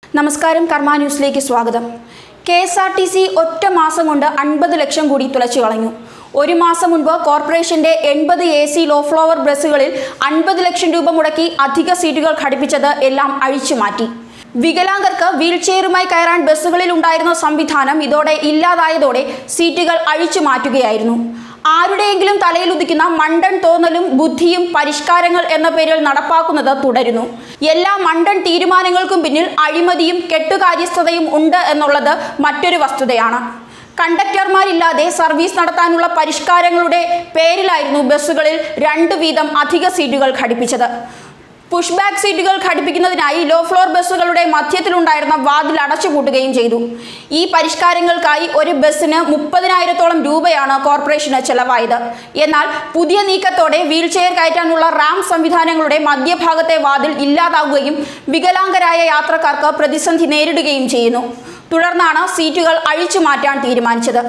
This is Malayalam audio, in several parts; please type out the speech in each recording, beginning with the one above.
നമസ്കാരം കർമ്മ ന്യൂസിലേക്ക് സ്വാഗതം K S R T C ഒറ്റ മാസം കൊണ്ട് അൻപത് ലക്ഷം കൂടി തുലച്ചു കളഞ്ഞു ഒരു മാസം മുൻപ് കോർപ്പറേഷന്റെ എൺപത് എ സി ലോ ഫ്ലോവർ ബസ്സുകളിൽ അൻപത് ലക്ഷം രൂപ മുടക്കി അധിക സീറ്റുകൾ ഘടിപ്പിച്ചത് എല്ലാം അഴിച്ചുമാറ്റി വികലാംഗർക്ക് വീൽചെയറുമായി കയറാൻ ബസ്സുകളിൽ ഉണ്ടായിരുന്ന സംവിധാനം ഇതോടെ ഇല്ലാതായതോടെ സീറ്റുകൾ അഴിച്ചു മാറ്റുകയായിരുന്നു ആരുടെയെങ്കിലും തലയിൽ ഉദിക്കുന്ന മണ്ടൻ തോന്നലും ബുദ്ധിയും പരിഷ്കാരങ്ങൾ എന്ന പേരിൽ നടപ്പാക്കുന്നത് തുടരുന്നു എല്ലാ മണ്ടൻ തീരുമാനങ്ങൾക്കും പിന്നിൽ അഴിമതിയും കെട്ടുകാര്യസ്ഥതയും ഉണ്ട് എന്നുള്ളത് മറ്റൊരു വസ്തുതയാണ് കണ്ടക്ടർമാരില്ലാതെ സർവീസ് നടത്താനുള്ള പരിഷ്കാരങ്ങളുടെ പേരിലായിരുന്നു ബസ്സുകളിൽ രണ്ട് വീതം അധിക സീറ്റുകൾ ഘടിപ്പിച്ചത് പുഷ് ബാക്ക് സീറ്റുകൾ ഘടിപ്പിക്കുന്നതിനായി ലോ ഫ്ലോർ ബസ്സുകളുടെ മധ്യത്തിലുണ്ടായിരുന്ന വാതിൽ അടച്ചുപൂട്ടുകയും ചെയ്തു ഈ പരിഷ്കാരങ്ങൾക്കായി ഒരു ബസ്സിന് മുപ്പതിനായിരത്തോളം രൂപയാണ് കോർപ്പറേഷന് ചെലവായത് എന്നാൽ പുതിയ നീക്കത്തോടെ വീൽചെയർ കയറ്റാനുള്ള റാം സംവിധാനങ്ങളുടെ മധ്യഭാഗത്തെ വാതിൽ ഇല്ലാതാവുകയും വികലാംഗരായ യാത്രക്കാർക്ക് പ്രതിസന്ധി നേരിടുകയും ചെയ്യുന്നു തുടർന്നാണ് സീറ്റുകൾ അഴിച്ചു മാറ്റാൻ തീരുമാനിച്ചത്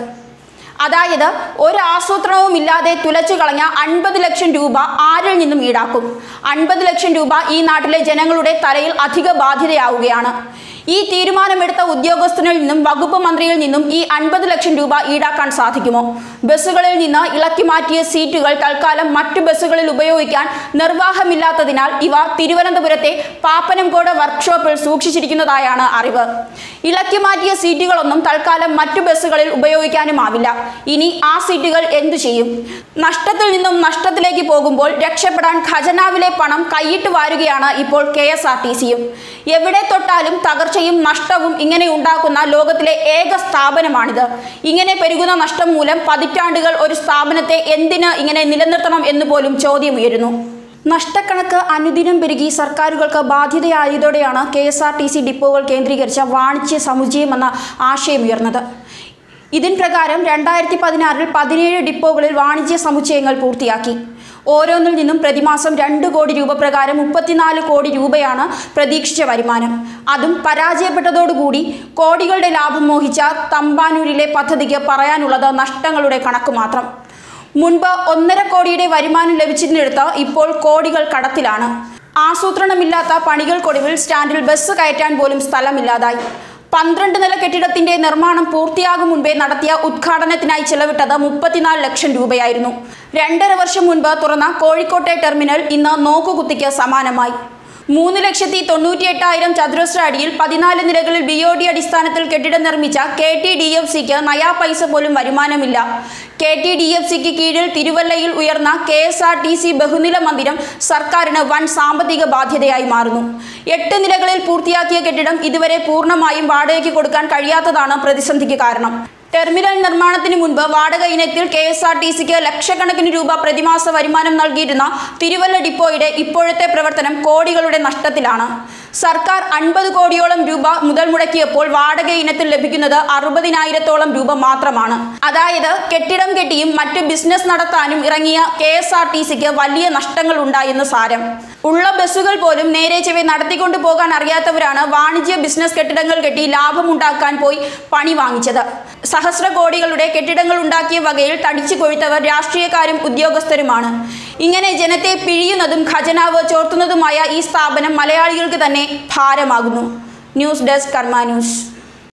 അതായത് ഒരു ആസൂത്രണവും ഇല്ലാതെ തുലച്ചു കളഞ്ഞ അൻപത് ലക്ഷം രൂപ ആരിൽ നിന്നും ഈടാക്കും അൻപത് ലക്ഷം രൂപ ഈ നാട്ടിലെ ജനങ്ങളുടെ തലയിൽ അധിക ബാധ്യതയാവുകയാണ് ഈ തീരുമാനമെടുത്ത ഉദ്യോഗസ്ഥനിൽ നിന്നും വകുപ്പ് മന്ത്രിയിൽ നിന്നും ഈ അൻപത് ലക്ഷം രൂപ ഈടാക്കാൻ സാധിക്കുമോ ബസ്സുകളിൽ നിന്ന് ഇളക്കി മാറ്റിയ സീറ്റുകൾ തൽക്കാലം മറ്റു ബസ്സുകളിൽ ഉപയോഗിക്കാൻ നിർവാഹമില്ലാത്തതിനാൽ ഇവ തിരുവനന്തപുരത്തെ പാപ്പനംകോട് വർക്ക്ഷോപ്പിൽ സൂക്ഷിച്ചിരിക്കുന്നതായാണ് അറിവ് ഇളക്കി മാറ്റിയ സീറ്റുകളൊന്നും തൽക്കാലം മറ്റു ബസ്സുകളിൽ ഉപയോഗിക്കാനുമാവില്ല ഇനി ആ സീറ്റുകൾ എന്തു ചെയ്യും നഷ്ടത്തിൽ നിന്നും നഷ്ടത്തിലേക്ക് പോകുമ്പോൾ രക്ഷപ്പെടാൻ ഖജനാവിലെ പണം കൈയിട്ട് വാരുകയാണ് ഇപ്പോൾ കെ എസ് ആർ ടി സിയും എവിടെ തൊട്ടാലും തകർച്ചയും നഷ്ടവും ഇങ്ങനെ ഉണ്ടാക്കുന്ന ലോകത്തിലെ ഏക സ്ഥാപനമാണിത് ഇങ്ങനെ പെരുകുന്ന നഷ്ടം മൂലം പതിറ്റാണ്ടുകൾ ഒരു സ്ഥാപനത്തെ എന്തിന് ഇങ്ങനെ നിലനിർത്തണം എന്ന് പോലും ചോദ്യമുയരുന്നു നഷ്ടക്കണക്ക് അനുദിനം പെരുകി സർക്കാരുകൾക്ക് ബാധ്യതയായതോടെയാണ് K S R T C ഡിപ്പോകൾ കേന്ദ്രീകരിച്ച വാണിജ്യ സമുച്ചയം എന്ന ആശയമുയർന്നത് ഇതിൻ പ്രകാരം രണ്ടായിരത്തി പതിനാറിൽ പതിനേഴ് ഡിപ്പോകളിൽ വാണിജ്യ സമുച്ചയങ്ങൾ പൂർത്തിയാക്കി ഓരോന്നിൽ നിന്നും പ്രതിമാസം രണ്ട് കോടി രൂപ പ്രകാരം മുപ്പത്തിനാല് കോടി രൂപയാണ് പ്രതീക്ഷിച്ച വരുമാനം അതും പരാജയപ്പെട്ടതോടുകൂടി കോടികളുടെ ലാഭം മോഹിച്ച തമ്പാനൂരിലെ പദ്ധതിക്ക് പറയാനുള്ളത് നഷ്ടങ്ങളുടെ കണക്ക് മാത്രം മുൻപ് ഒന്നര കോടിയുടെ വരുമാനം ലഭിച്ചതിനടുത്ത് ഇപ്പോൾ കോടികൾ കടത്തിലാണ് ആസൂത്രണമില്ലാത്ത പണികൾക്കൊടുവിൽ സ്റ്റാൻഡിൽ ബസ് കയറ്റാൻ പോലും സ്ഥലമില്ലാതായി പന്ത്രണ്ട് നില കെട്ടിടത്തിന്റെ നിർമ്മാണം പൂർത്തിയാകും മുൻപേ നടത്തിയ ഉദ്ഘാടനത്തിനായി ചെലവിട്ടത് മുപ്പത്തിനാല് ലക്ഷം രൂപയായിരുന്നു രണ്ടര വർഷം മുൻപ് തുറന്ന കോഴിക്കോട്ടെ ടെർമിനൽ ഇന്ന് നോക്കുകുത്തിക്ക് സമാനമായി മൂന്ന് ലക്ഷത്തി തൊണ്ണൂറ്റി എട്ടായിരം ചതുരശ്ര അടിയിൽ പതിനാല് നിലകളിൽ ബി ഒ ഡി അടിസ്ഥാനത്തിൽ കെട്ടിടം നിർമ്മിച്ച കെ ടി ഡി എഫ് സിക്ക് നയാ പൈസ പോലും വരുമാനമില്ല കെ ടി ഡി എഫ് സിക്ക് കീഴിൽ തിരുവല്ലയിൽ ഉയർന്ന K S R T C ബഹുനില മന്ദിരം സർക്കാരിന് വൻ സാമ്പത്തിക ബാധ്യതയായി മാറുന്നു എട്ട് നിലകളിൽ പൂർത്തിയാക്കിയ കെട്ടിടം ഇതുവരെ പൂർണ്ണമായും വാടകയ്ക്ക് കൊടുക്കാൻ കഴിയാത്തതാണ് പ്രതിസന്ധിക്ക് കാരണം ടെർമിനൽ നിർമ്മാണത്തിന് മുൻപ് വാടക ഇനത്തിൽ കെ എസ് ആർ ടി സിക്ക് ലക്ഷക്കണക്കിന് രൂപ പ്രതിമാസ വരുമാനം നൽകിയിരുന്ന തിരുവല്ല ഡിപ്പോയുടെ ഇപ്പോഴത്തെ പ്രവർത്തനം കോടികളുടെ നഷ്ടത്തിലാണ് സർക്കാർ അൻപത് കോടിയോളം രൂപ മുതൽ മുടക്കിയപ്പോൾ വാടക ഇനത്തിൽ ലഭിക്കുന്നത് അറുപതിനായിരത്തോളം രൂപ മാത്രമാണ് അതായത് കെട്ടിടം കെട്ടിയും മറ്റു ബിസിനസ് നടത്താനും ഇറങ്ങിയ കെ എസ് ആർ ടി സിക്ക് വലിയ നഷ്ടങ്ങൾ ഉണ്ടായെന്ന് സാരം ഉള്ള ബസ്സുകൾ പോലും നേരെ ചെവി നടത്തിക്കൊണ്ടു പോകാൻ അറിയാത്തവരാണ് വാണിജ്യ ബിസിനസ് കെട്ടിടങ്ങൾ കെട്ടി ലാഭമുണ്ടാക്കാൻ പോയി പണി വാങ്ങിച്ചത് സഹസ്ര കോടികളുടെ കെട്ടിടങ്ങൾ ഉണ്ടാക്കിയ വകയിൽ തടിച്ചു കൊഴുത്തവർ രാഷ്ട്രീയക്കാരും ഉദ്യോഗസ്ഥരുമാണ് ഇങ്ങനെ ജനത്തെ പിഴിയുന്നതും ഖജനാവ് ചോർത്തുന്നതുമായ ഈ സ്ഥാപനം മലയാളികൾക്ക് തന്നെ ഭാരമാകുന്നു ന്യൂസ് ഡെസ്ക് കർമ്മ ന്യൂസ്